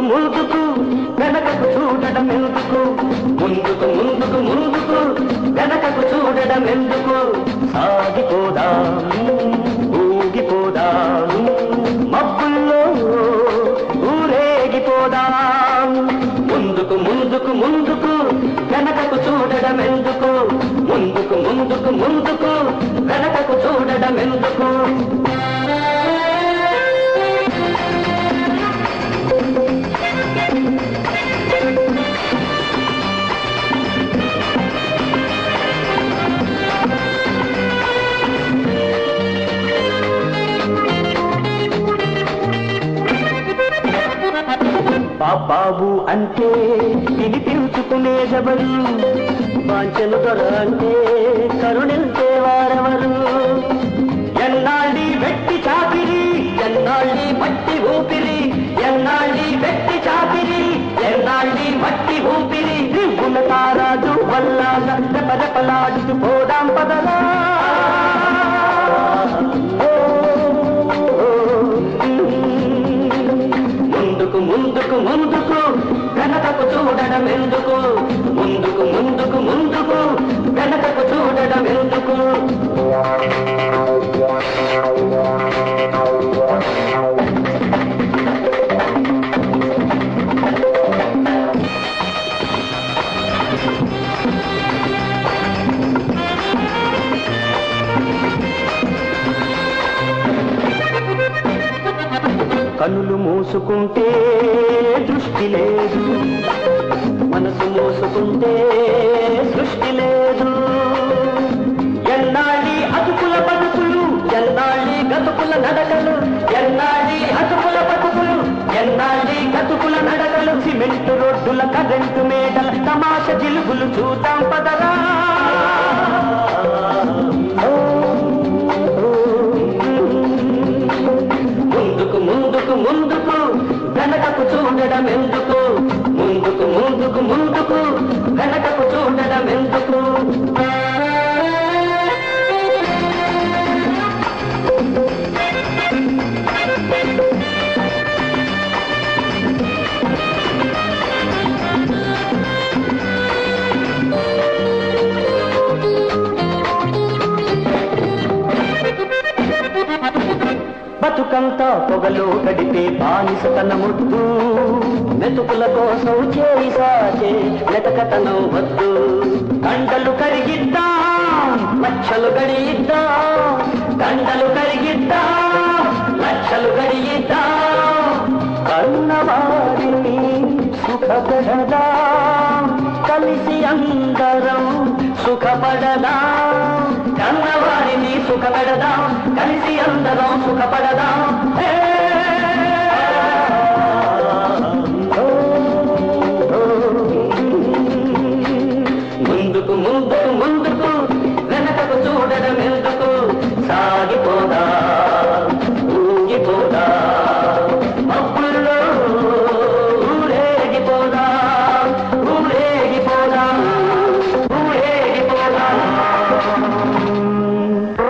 ముందుకు వెనకకు చూడడం ఎందుకు ముందుకు ముందుకు ముందుకు వెనకకు చూడడం ఎందుకు సాగిపోదాం ఊగిపోదాం మబ్బుల్లో ఊరేగిపోదాం ముందుకు ముందుకు ముందుకు వెనకకు చూడడం ఎందుకు ముందుకు ముందుకు ముందుకు వెనకకు చూడడం ఎందుకు బాబాబు అంటే ఇది పిలుచుకునేదెవరు వాంచను దొర అంటే కరుణించే వారెవరు ఎన్నాళ్ళి వెట్టి చాపిరి ఎన్నాళ్ళి మట్టి ఊపిరి ఎన్నాళ్ళి వెట్టి చాపిరి ఎన్నాళ్ళి మట్టి ఊపిరి రివ్వుల తారాజు వల్లాగా రెపరెపలాడుతూ పోదాం పదలా ముందుకు ముందుకు ముందుకు వెనకకు చూడడం ఎందుకు ముందుకు ముందుకు ముందుకు వెనకకు చూడడం ఎందుకు కనులు మూసుకుంటే దృష్టి లేదు మనసు మూసుకుంటే సృష్టి లేదు ఎన్నాళ్ళి అతుకుల బతుకులు ఎన్నాళ్ళి గతుకుల నడకలు ఎన్నాళ్ళి అతుకుల బతుకులు ఎన్నాళ్ళి గతుకుల నడకలు సిమెంట్ రోడ్డుల కరెంటు మేడల తమాష జిలుగులు చూద్దాం పదరా ముందుకు ముందుకు ముందుకు వెనకకు చూడడం ఎందుకు ముందుకు ముందుకు ముందుకు వెనకకు చూడడం ఎందుకు బతుకంతా పొగలో గడిపే బానిసతన ముద్దు మెతుకుల కోసం చేయి సాచే మెతకతనం వద్దు కండలు కరిగిద్దాం లక్షలు గడియిద్దాం కండలు కరిగిద్దాం లక్షలు గడియిద్దాం కన్నవారిని సుఖపెడదాం కలిసి అందరం సుఖపడదాం కన్నవారిని సుఖపెడదాం కలిసి అందరం సుఖపడదాం హే